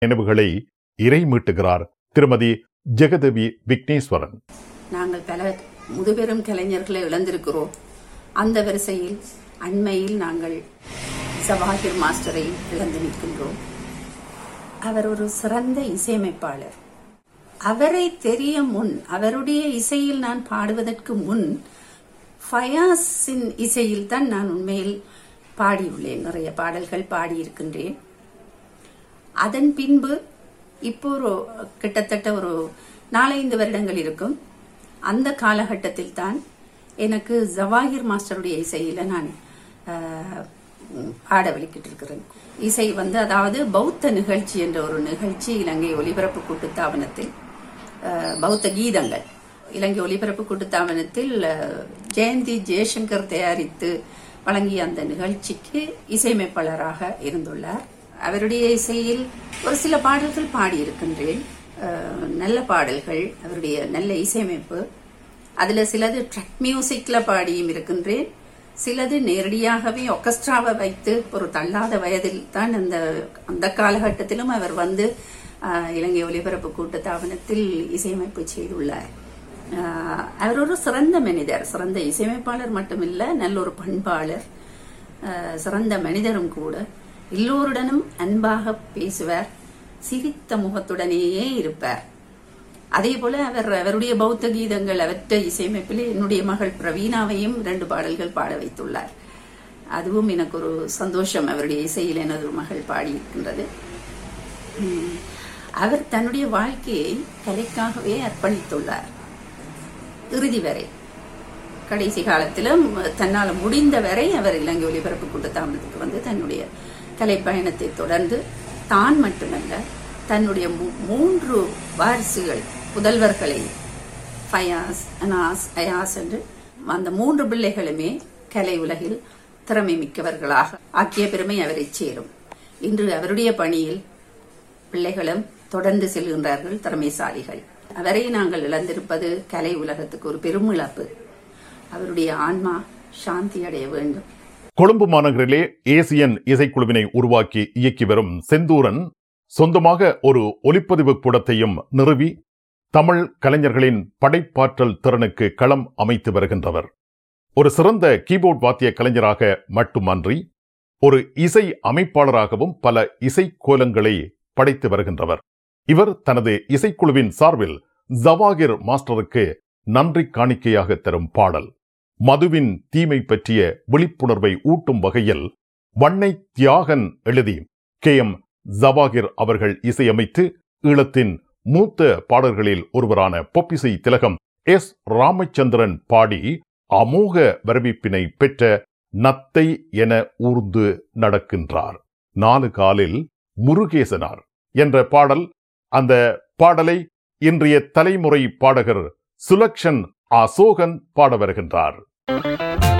நினைவுகளை இறைமீட்டுகிறார் திருமதி ஜெகதேவி விக்னேஸ்வரன் நாங்கள் பல முதுபெரும் கலைஞர்களை இழந்திருக்கிறோம் அந்த வரிசையில் அண்மையில் நாங்கள் சவாகிர் மாஸ்டரை இழந்து நிற்கின்றோம் அவர் ஒரு சிறந்த இசையமைப்பாளர் அவரை தெரிய முன் அவருடைய இசையில் நான் பாடுவதற்கு முன் ஃபயாஸின் இசையில் தான் நான் உண்மையில் பாடியுள்ளேன் நிறைய பாடல்கள் பாடியிருக்கின்றேன் அதன் பின்பு இப்போ ஒரு கிட்டத்தட்ட ஒரு நாலைந்து வருடங்கள் இருக்கும் அந்த காலகட்டத்தில் தான் எனக்கு ஜவாகிர் மாஸ்டருடைய இசையில நான் ஆஹ், உம், பாட வெளிக்கிட்டு இருக்கிறேன் இசை வந்து அதாவது பௌத்த நிகழ்ச்சி என்ற ஒரு நிகழ்ச்சி இலங்கை ஒலிபரப்பு கூட்டுத்தாபனத்தில் ஆஹ், பௌத்த கீதங்கள் இலங்கை ஒலிபரப்பு கூட்டுத்தாபனத்தில் ஆஹ், ஜெயந்தி ஜெயசங்கர் தயாரித்து வழங்கிய அந்த நிகழ்ச்சிக்கு இசையமைப்பாளராக இருந்துள்ளார் அவருடைய இசையில் ஒரு சில பாடல்கள் பாடியிருக்கின்றேன் அஹ், நல்ல பாடல்கள் அவருடைய நல்ல இசையமைப்பு அதுல சிலது ட்ரக் மியூசிக்ல பாடியும் இருக்கின்றேன் சிலது நேரடியாகவே ஒர்கஸ்ட்ராவை வைத்து ஒரு தள்ளாத வயதில் தான் அந்த அந்த காலகட்டத்திலும் அவர் வந்து அஹ், இலங்கை ஒலிபரப்பு கூட்டுத்தாபனத்தில் இசையமைப்பு செய்துள்ளார் ஆஹ் அவர் ஒரு சிறந்த மனிதர் சிறந்த இசையமைப்பாளர் மட்டுமில்ல நல்ல ஒரு பண்பாளர் ஆஹ் சிறந்த மனிதரும் கூட எல்லோருடனும் அன்பாக பேசுவார் சிரித்த முகத்துடனேயே இருப்பார் அதே போல அவர் அவருடைய பௌத்த கீதங்கள் அவற்றை இசையமைப்பில் என்னுடைய மகள் பிரவீணாவையும் ரெண்டு பாடல்கள் பாட வைத்துள்ளார் அதுவும் எனக்கு ஒரு சந்தோஷம் அவருடைய இசையில் எனது ஒரு மகள் பாடியிருக்கின்றது உம், அவர் தன்னுடைய வாழ்க்கையை கலைக்காகவே அர்ப்பணித்துள்ளார் இறுதி வரை கடைசி காலத்திலும் தன்னால் முடிந்த வரை அவர் இலங்கை ஒலிபரப்பு கூட்டத்தாமத்துக்கு வந்து தன்னுடைய கலை பயணத்தை தொடர்ந்து தான் மட்டுமல்ல தன்னுடைய மூ- மூன்று வாரிசுகள் புதல்வர்களை ஃபயாஸ் அனாஸ் அயாஸ் என்று அந்த மூன்று பிள்ளைகளுமே கலை உலகில் திறமை மிக்கவர்களாக ஆக்கிய பெருமை அவரை சேரும் இன்று அவருடைய பணியில் பிள்ளைகளும் தொடர்ந்து செல்கின்றார்கள் திறமைசாலிகள் அவரை நாங்கள் இழந்திருப்பது கலை உலகத்துக்கு ஒரு பெரும் இழப்பு அவருடைய ஆன்மா சாந்தி அடைய வேண்டும் கொழும்பு மாநகரிலே ஏசியன் இசைக்குழுவினை உருவாக்கி இயக்கி வரும் செந்தூரன் சொந்தமாக ஒரு ஒலிப்பதிவு கூடத்தையும் நிறுவி தமிழ் கலைஞர்களின் படைப்பாற்றல் திறனுக்கு களம் அமைத்து வருகின்றவர் ஒரு சிறந்த கீபோர்ட் வாத்திய கலைஞராக மட்டுமன்றி ஒரு இசை அமைப்பாளராகவும் பல இசை கோலங்களை படைத்து வருகின்றவர் இவர் தனது இசைக்குழுவின் சார்பில் ஜவாகிர் மாஸ்டருக்கு நன்றி காணிக்கையாக தரும் பாடல் மதுவின் தீமை பற்றிய விழிப்புணர்வை ஊட்டும் வகையில் வண்ணை தியாகன் எழுதி கே எம் ஜவாகிர் அவர்கள் இசையமைத்து ஈழத்தின் மூத்த பாடல்களில் ஒருவரான பொப்பிசை திலகம் எஸ் ராமச்சந்திரன் பாடி அமோக வரவேற்பினை பெற்ற நத்தை என ஊர்ந்து நடக்கின்றார் நாலு காலில் முருகேசனார் என்ற பாடல் அந்த பாடலை இன்றைய தலைமுறை பாடகர் சுலக்ஷன் அசோகன் பாட வருகின்றார்